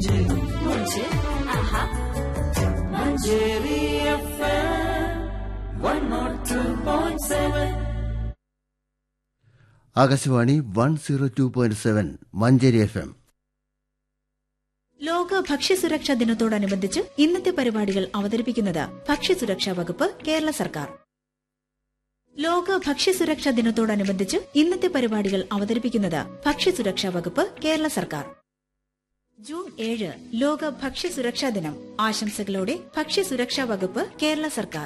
മുഞ്ച് ആഹാ Manjeri FM 102.7 Akashvani one zero two point seven Manjeri F M ലോക ഭക്ഷ്യസുരക്ഷാ ദിനത്തോടനുബന്ധിച്ച് ഇന്നത്തെ പരിപാടികൾ അവതരിപ്പിക്കുന്നത് ഭക്ഷ്യസുരക്ഷാ വകുപ്പ് കേരള സർക്കാർ ലോക ഭക്ഷ്യസുരക്ഷാ ദിനത്തോടനുബന്ധിച്ച് ഇന്നത്തെ പരിപാടികൾ അവതരിപ്പിക്കുന്നത് ഭക്ഷ്യസുരക്ഷാ വകുപ്പ് കേരള സർക്കാർ ജൂൺ ഏഴ് ലോക ഭക്ഷ്യസുരക്ഷാ ദിനം ആശംസകളോടെ ഭക്ഷ്യസുരക്ഷാ വകുപ്പ് കേരള സർക്കാർ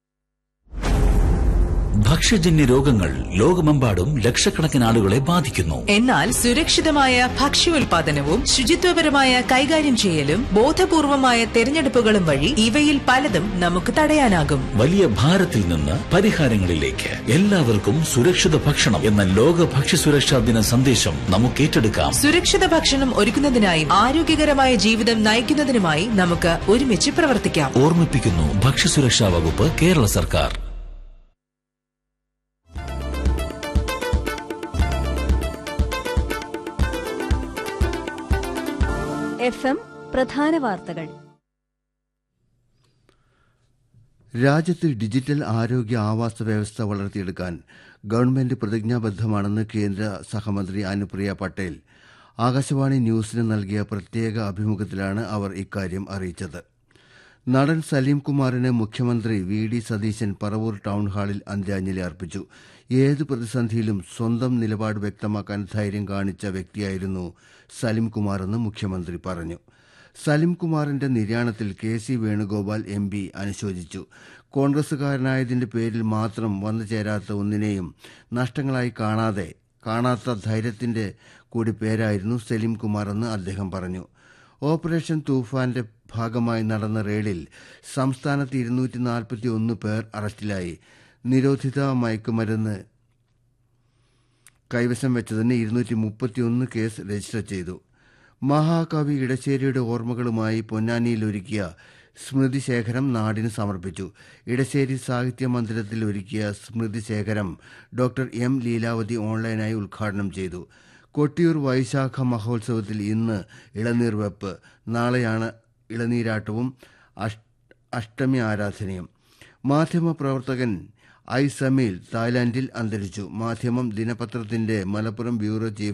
ഭക്ഷ്യജന്യ രോഗങ്ങൾ ലോകമെമ്പാടും ലക്ഷക്കണക്കിന് ആളുകളെ ബാധിക്കുന്നു എന്നാൽ സുരക്ഷിതമായ ഭക്ഷ്യോൽപാദനവും ശുചിത്വപരമായ കൈകാര്യം ചെയ്യലും ബോധപൂർവമായ തെരഞ്ഞെടുപ്പുകളും വഴി ഇവയിൽ പലതും നമുക്ക് തടയാനാകും വലിയ ഭാരത്തിൽ നിന്ന് പരിഹാരങ്ങളിലേക്ക് എല്ലാവർക്കും സുരക്ഷിത ഭക്ഷണം എന്ന ലോക ഭക്ഷ്യസുരക്ഷാ ദിന സന്ദേശം നമുക്ക് ഏറ്റെടുക്കാം സുരക്ഷിത ഭക്ഷണം ഒരുക്കുന്നതിനായും ആരോഗ്യകരമായ ജീവിതം നയിക്കുന്നതിനുമായി നമുക്ക് ഒരുമിച്ച് പ്രവർത്തിക്കാം ഓർമ്മിപ്പിക്കുന്നു ഭക്ഷ്യസുരക്ഷാ വകുപ്പ് കേരള സർക്കാർ എഫ് എം പ്രധാന വാർത്തകൾ രാജ്യത്ത് ഡിജിറ്റൽ ആരോഗ്യ ആവാസ വ്യവസ്ഥ വളർത്തിയെടുക്കാൻ ഗവൺമെന്റ് പ്രതിജ്ഞാബദ്ധമാണെന്ന് കേന്ദ്ര സഹമന്ത്രി അനുപ്രിയ പട്ടേൽ ആകാശവാണി ന്യൂസിന് നൽകിയ പ്രത്യേക അഭിമുഖത്തിലാണ് അവർ ഇക്കാര്യം അറിയിച്ചത് നടൻ സലീം കുമാറിന് മുഖ്യമന്ത്രി V D Satheesan Paravur town ഹാളിൽ അന്ത്യാഞ്ജലി അർപ്പിച്ചു ഏത് പ്രതിസന്ധിയിലും സ്വന്തം നിലപാട് വ്യക്തമാക്കാൻ ധൈര്യം കാണിച്ച വ്യക്തിയായിരുന്നു സലീം കുമാറെന്ന് മുഖ്യമന്ത്രി പറഞ്ഞു സലിം കുമാറിന്റെ നിര്യാണത്തിൽ K C Venugopal M P അനുശോചിച്ചു കോൺഗ്രസുകാരനായതിന്റെ പേരിൽ മാത്രം വന്നു ചേരാത്ത ഒന്നിനെയും നഷ്ടങ്ങളായി കാണാതെ കാണാത്ത ധൈര്യത്തിന്റെ കൂടി പേരായിരുന്നു സലീം കുമാറെന്ന് അദ്ദേഹം പറഞ്ഞു ഓപ്പറേഷൻ തൂഫാന്റെ ഭാഗമായി നടന്ന റെയ്ഡിൽ സംസ്ഥാനത്ത് ഇരുന്നൂറ്റി നാൽപ്പത്തി ഒന്ന് പേർ അറസ്റ്റിലായി നിരോധിത മയക്കുമരുന്ന് കൈവശം വെച്ചതിന് ഇരുന്നൂറ്റി മുപ്പത്തിയൊന്ന് കേസ് രജിസ്റ്റർ ചെയ്തു മഹാകവി ഇടശ്ശേരിയുടെ ഓർമ്മകളുമായി പൊന്നാനിയിൽ ഒരുക്കിയ സ്മൃതിശേഖരം നാടിന് സമർപ്പിച്ചു ഇടശ്ശേരി സാഹിത്യ മന്ദിരത്തിൽ ഒരുക്കിയ സ്മൃതിശേഖരം ഡോക്ടർ എം ലീലാവതി ഓൺലൈനായി ഉദ്ഘാടനം ചെയ്തു കൊട്ടിയൂർ വൈശാഖ മഹോത്സവത്തിൽ ഇന്ന് ഇളനീർ വെപ്പ് നാളെയാണ് ഇളനീരാട്ടവും അഷ്- അഷ്ടമി ആരാധനയും മാധ്യമപ്രവർത്തകൻ ഐ സമീൽ തായ്ലാന്റിൽ അന്തരിച്ചു മാധ്യമം ദിനപത്രത്തിന്റെ മലപ്പുറം ബ്യൂറോ ചീഫ്